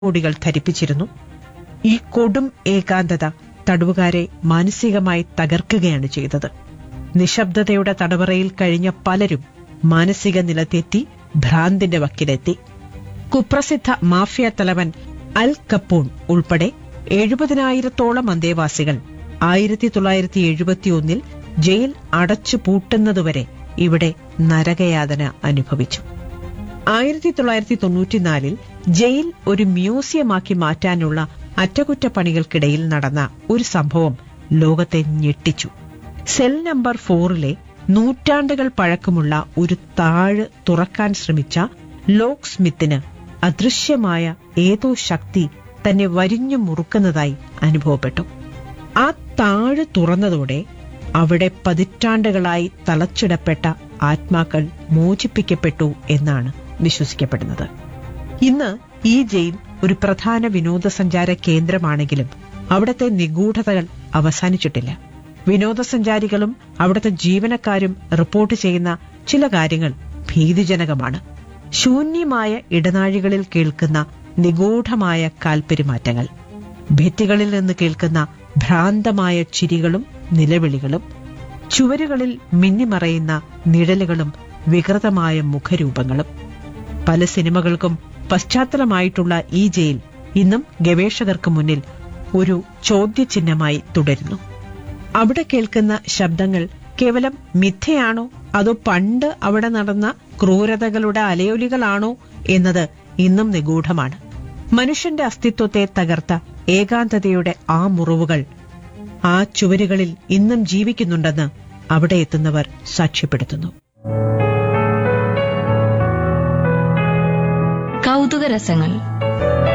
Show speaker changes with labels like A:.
A: കോടികൾ ധരിപ്പിച്ചിരുന്നു ഈ കൊടും ഏകാന്തത തടവുകാരെ മാനസികമായി തകർക്കുകയാണ് ചെയ്തത് നിശബ്ദതയുടെ തടവറയിൽ കഴിഞ്ഞ പലരും മാനസിക നിലതെറ്റി ഭ്രാന്തിന്റെ വക്കിലെത്തി കുപ്രസിദ്ധ മാഫിയ തലവൻ അൽ കപ്പൂൺ ഉൾപ്പെടെ എഴുപതിനായിരത്തോളം അന്തേവാസികൾ ആയിരത്തി തൊള്ളായിരത്തി എഴുപത്തിയൊന്നിൽ ജയിൽ അടച്ചു പൂട്ടുന്നതുവരെ ഇവിടെ നരകയാതന അനുഭവിച്ചു ആയിരത്തി തൊള്ളായിരത്തി തൊണ്ണൂറ്റിനാലിൽ ജയിൽ ഒരു മ്യൂസിയമാക്കി മാറ്റാനുള്ള അറ്റകുറ്റപ്പണികൾക്കിടയിൽ നടന്ന ഒരു സംഭവം ലോകത്തെ ഞെട്ടിച്ചു സെൽ നമ്പർ ഫോറിലെ നൂറ്റാണ്ടുകൾ പഴക്കമുള്ള ഒരു താഴ് തുറക്കാൻ ശ്രമിച്ച ലോക്ക് സ്മിത്തിന് അദൃശ്യമായ ഏതോ ശക്തി തന്നെ വരിഞ്ഞു മുറുക്കുന്നതായി അനുഭവപ്പെട്ടു ആ താഴ് തുറന്നതോടെ അവിടെ പതിറ്റാണ്ടുകളായി തളച്ചിടപ്പെട്ട ആത്മാക്കൾ മോചിപ്പിക്കപ്പെട്ടു എന്നാണ് വിശ്വസിക്കപ്പെടുന്നത് ഇന്ന് ഈ ജയിൽ ഒരു പ്രധാന വിനോദസഞ്ചാര കേന്ദ്രമാണെങ്കിലും അവിടുത്തെ നിഗൂഢതകൾ അവസാനിച്ചിട്ടില്ല വിനോദസഞ്ചാരികളും അവിടുത്തെ ജീവനക്കാരും റിപ്പോർട്ട് ചെയ്യുന്ന ചില കാര്യങ്ങൾ ഭീതിജനകമാണ് ശൂന്യമായ ഇടനാഴികളിൽ കേൾക്കുന്ന നിഗൂഢമായ കാൽപ്പെരുമാറ്റങ്ങൾ ഭിത്തികളിൽ നിന്ന് കേൾക്കുന്ന ഭ്രാന്തമായ ചിരികളും നിലവിളികളും ചുവരുകളിൽ മിന്നിമറയുന്ന നിഴലുകളും വികൃതമായ മുഖരൂപങ്ങളും പല സിനിമകൾക്കും പശ്ചാത്തലമായിട്ടുള്ള ഈ ജയിൽ ഇന്നും ഗവേഷകർക്ക് മുന്നിൽ ഒരു ചോദ്യചിഹ്നമായി തുടരുന്നു അവിടെ കേൾക്കുന്ന ശബ്ദങ്ങൾ കേവലം മിഥ്യയാണോ അതോ പണ്ട് അവിടെ നടന്ന ക്രൂരതകളുടെ അലയൊലികളാണോ എന്നത് ഇന്നും നിഗൂഢമാണ് മനുഷ്യന്റെ അസ്തിത്വത്തെ തകർത്ത ഏകാന്തതയുടെ ആ മുറിവുകൾ ആ ചുവരുകളിൽ ഇന്നും ജീവിക്കുന്നുണ്ടെന്ന് അവിടെ എത്തുന്നവർ സാക്ഷ്യപ്പെടുത്തുന്നു
B: കൗതുകരസങ്ങൾ